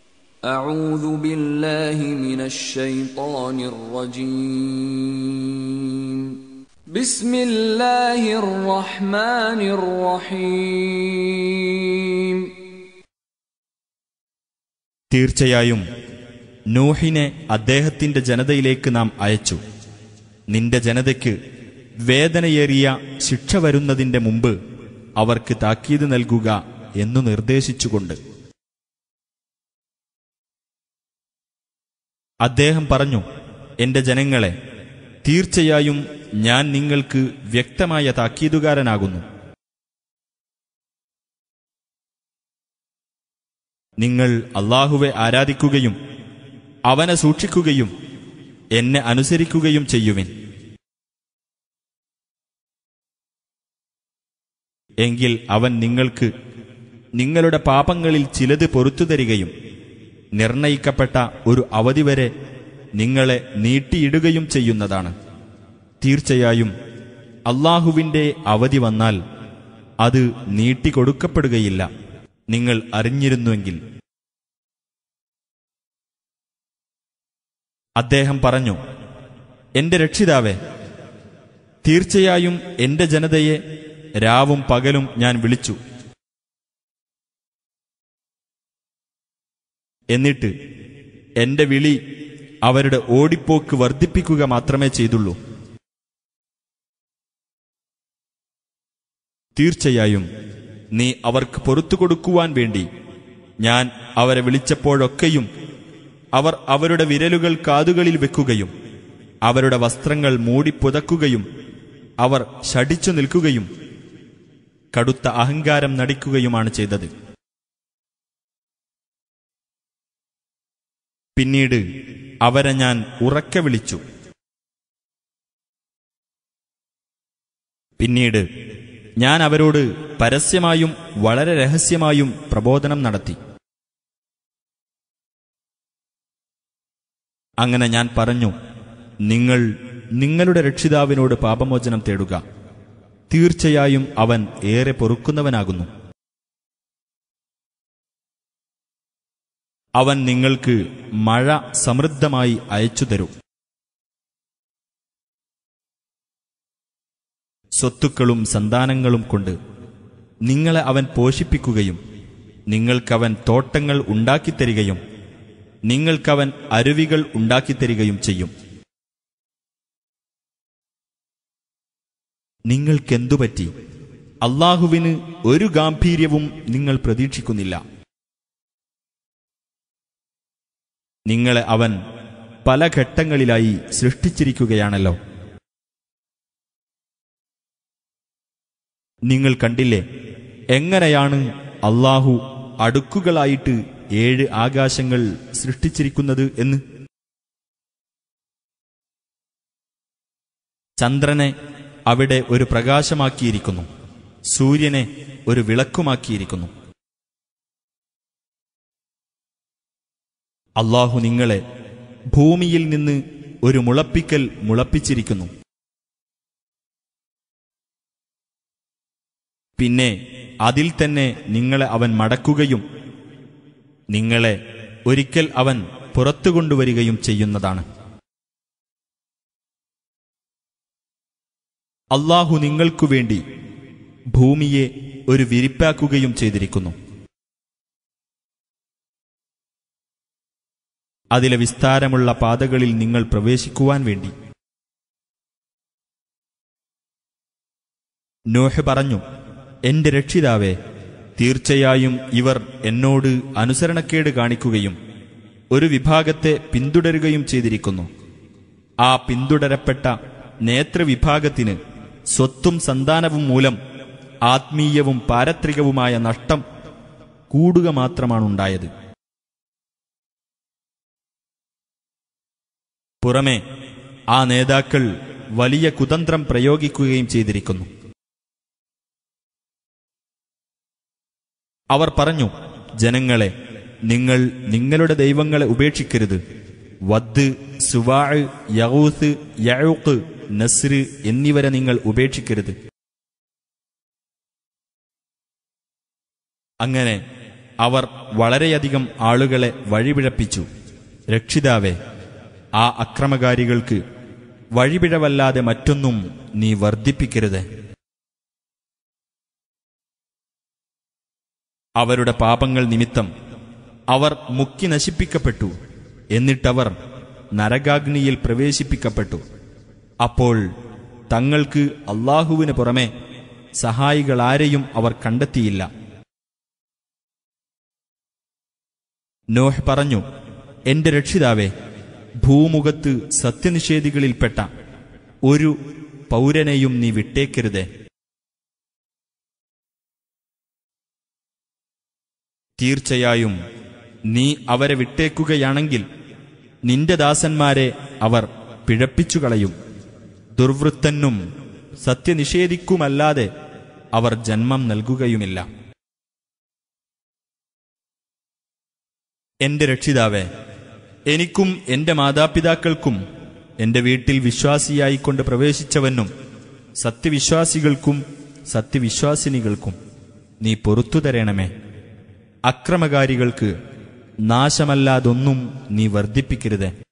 أعوذ بالله من الشيطان الرجيم بسم الله الرحمن الرحيم തീർച്ചയായും നൂഹിനെ അദ്ദേഹത്തിന്റെ ജനതയിലേക്ക് നാം അയച്ചു നിന്റെ ജനതയ്ക്ക് വേദനയേറിയ ശിക്ഷ വരുന്നതിന്റെ മുമ്പ് അവർക്ക് താക്കീത് നൽകുക എന്നു നിർദ്ദേശിച്ചുകൊണ്ട് അദ്ദേഹം പറഞ്ഞു എന്റെ ജനങ്ങളെ തീർച്ചയായും ഞാൻ നിങ്ങൾക്ക് വ്യക്തമായ താക്കീതുകാരനാകുന്നു നിങ്ങൾ അള്ളാഹുവെ ആരാധിക്കുകയും അവനെ സൂക്ഷിക്കുകയും എന്നെ അനുസരിക്കുകയും ചെയ്യുവിൻ എങ്കിൽ അവൻ നിങ്ങൾക്ക് നിങ്ങളുടെ പാപങ്ങളിൽ ചിലത് പൊറത്തു തരികയും നിർണയിക്കപ്പെട്ട ഒരു അവധി വരെ നിങ്ങളെ നീട്ടിയിടുകയും ചെയ്യുന്നതാണ് തീർച്ചയായും അള്ളാഹുവിന്റെ അവധി വന്നാൽ അത് നീട്ടിക്കൊടുക്കപ്പെടുകയില്ല നിങ്ങൾ അറിഞ്ഞിരുന്നുവെങ്കിൽ അദ്ദേഹം പറഞ്ഞു എന്റെ രക്ഷിതാവേ തീർച്ചയായും എന്റെ ജനതയെ രാവും പകലും ഞാൻ വിളിച്ചു എന്നിട്ട് എന്റെ വിളി അവരുടെ ഓടിപ്പോക്ക് വർദ്ധിപ്പിക്കുക മാത്രമേ ചെയ്തുള്ളൂ തീർച്ചയായും നീ അവർക്ക് പൊറത്തു കൊടുക്കുവാൻ വേണ്ടി ഞാൻ അവരെ വിളിച്ചപ്പോഴൊക്കെയും അവർ അവരുടെ വിരലുകൾ കാതുകളിൽ വെക്കുകയും അവരുടെ വസ്ത്രങ്ങൾ മൂടിപ്പുതക്കുകയും അവർ ശടിച്ചു നിൽക്കുകയും കടുത്ത അഹങ്കാരം നടിക്കുകയുമാണ് ചെയ്തത് പിന്നീട് അവരെ ഞാൻ ഉറക്കെ വിളിച്ചു പിന്നീട് ഞാൻ അവരോട് പരസ്യമായും വളരെ രഹസ്യമായും പ്രബോധനം നടത്തി അങ്ങനെ ഞാൻ പറഞ്ഞു നിങ്ങൾ നിങ്ങളുടെ രക്ഷിതാവിനോട് പാപമോചനം തേടുക തീർച്ചയായും അവൻ ഏറെ പൊറുക്കുന്നവനാകുന്നു അവൻ നിങ്ങൾക്ക് മഴ സമൃദ്ധമായി അയച്ചു തരും സ്വത്തുക്കളും സന്താനങ്ങളും കൊണ്ട് നിങ്ങളെ അവൻ പോഷിപ്പിക്കുകയും നിങ്ങൾക്കവൻ തോട്ടങ്ങൾ ഉണ്ടാക്കിത്തരികയും നിങ്ങൾക്കവൻ അരുവികൾ ഉണ്ടാക്കിത്തരികയും ചെയ്യും നിങ്ങൾക്കെന്തുപറ്റി അള്ളാഹുവിന് ഒരു ഗാംഭീര്യവും നിങ്ങൾ പ്രതീക്ഷിക്കുന്നില്ല നിങ്ങളെ അവൻ പല ഘട്ടങ്ങളിലായി സൃഷ്ടിച്ചിരിക്കുകയാണല്ലോ നിങ്ങൾ കണ്ടില്ലേ എങ്ങനെയാണ് അള്ളാഹു അടുക്കുകളായിട്ട് ഏഴ് ആകാശങ്ങൾ സൃഷ്ടിച്ചിരിക്കുന്നത് എന്ന് ചന്ദ്രനെ അവിടെ ഒരു പ്രകാശമാക്കിയിരിക്കുന്നു സൂര്യനെ ഒരു വിളക്കുമാക്കിയിരിക്കുന്നു അള്ളാഹു നിങ്ങളെ ഭൂമിയിൽ നിന്ന് ഒരു മുളപ്പിക്കൽ മുളപ്പിച്ചിരിക്കുന്നു പിന്നെ അതിൽ തന്നെ നിങ്ങളെ അവൻ മടക്കുകയും നിങ്ങളെ ഒരിക്കൽ അവൻ പുറത്തു കൊണ്ടുവരികയും ചെയ്യുന്നതാണ് അള്ളാഹു നിങ്ങൾക്കു വേണ്ടി ഭൂമിയെ ഒരു വിരിപ്പാക്കുകയും ചെയ്തിരിക്കുന്നു അതിലെ വിസ്താരമുള്ള പാതകളിൽ നിങ്ങൾ പ്രവേശിക്കുവാൻ വേണ്ടി നോഹ് പറഞ്ഞു എന്റെ രക്ഷിതാവേ തീർച്ചയായും ഇവർ എന്നോട് അനുസരണക്കേട് കാണിക്കുകയും ഒരു വിഭാഗത്തെ പിന്തുടരുകയും ചെയ്തിരിക്കുന്നു ആ പിന്തുടരപ്പെട്ട നേതൃവിഭാഗത്തിന് സ്വത്തും സന്താനവും മൂലം ആത്മീയവും പാരത്രികവുമായ നഷ്ടം കൂടുക മാത്രമാണുണ്ടായത് പുറമെ ആ നേതാക്കൾ വലിയ കുതന്ത്രം പ്രയോഗിക്കുകയും ചെയ്തിരിക്കുന്നു അവർ പറഞ്ഞു ജനങ്ങളെ നിങ്ങൾ നിങ്ങളുടെ ദൈവങ്ങളെ ഉപേക്ഷിക്കരുത് വദ് സുവാഴ് യഹൂത്ത് യഴൂക്ക് നസ്ര് എന്നിവരെ നിങ്ങൾ ഉപേക്ഷിക്കരുത് അങ്ങനെ അവർ വളരെയധികം ആളുകളെ വഴിപിഴപ്പിച്ചു രക്ഷിതാവേ ആ അക്രമകാരികൾക്ക് വഴിപിഴവല്ലാതെ മറ്റൊന്നും നീ വർദ്ധിപ്പിക്കരുത് അവരുടെ പാപങ്ങൾ നിമിത്തം അവർ മുക്കി നശിപ്പിക്കപ്പെട്ടു എന്നിട്ടവർ നരകാഗ്നിയിൽ പ്രവേശിപ്പിക്കപ്പെട്ടു അപ്പോൾ തങ്ങൾക്ക് അള്ളാഹുവിന് പുറമെ സഹായികളാരെയും അവർ കണ്ടെത്തിയില്ല നോഹ് പറഞ്ഞു എന്റെ രക്ഷിതാവേ ഭൂമുഖത്ത് സത്യനിഷേധികളിൽപ്പെട്ട ഒരു പൗരനെയും നീ വിട്ടേക്കരുതേ തീർച്ചയായും നീ അവരെ വിട്ടേക്കുകയാണെങ്കിൽ നിന്റെ ദാസന്മാരെ അവർ പിഴപ്പിച്ചുകളയും ദുർവൃത്തനും സത്യനിഷേധിക്കുമല്ലാതെ അവർ ജന്മം നൽകുകയുമില്ല എന്റെ രക്ഷിതാവേ എനിക്കും എന്റെ മാതാപിതാക്കൾക്കും എന്റെ വീട്ടിൽ വിശ്വാസിയായിക്കൊണ്ട് പ്രവേശിച്ചവനും സത്യവിശ്വാസികൾക്കും സത്യവിശ്വാസിനികൾക്കും നീ പൊറത്തു തരണമേ അക്രമകാരികൾക്ക് നാശമല്ലാതൊന്നും നീ വർദ്ധിപ്പിക്കരുതേ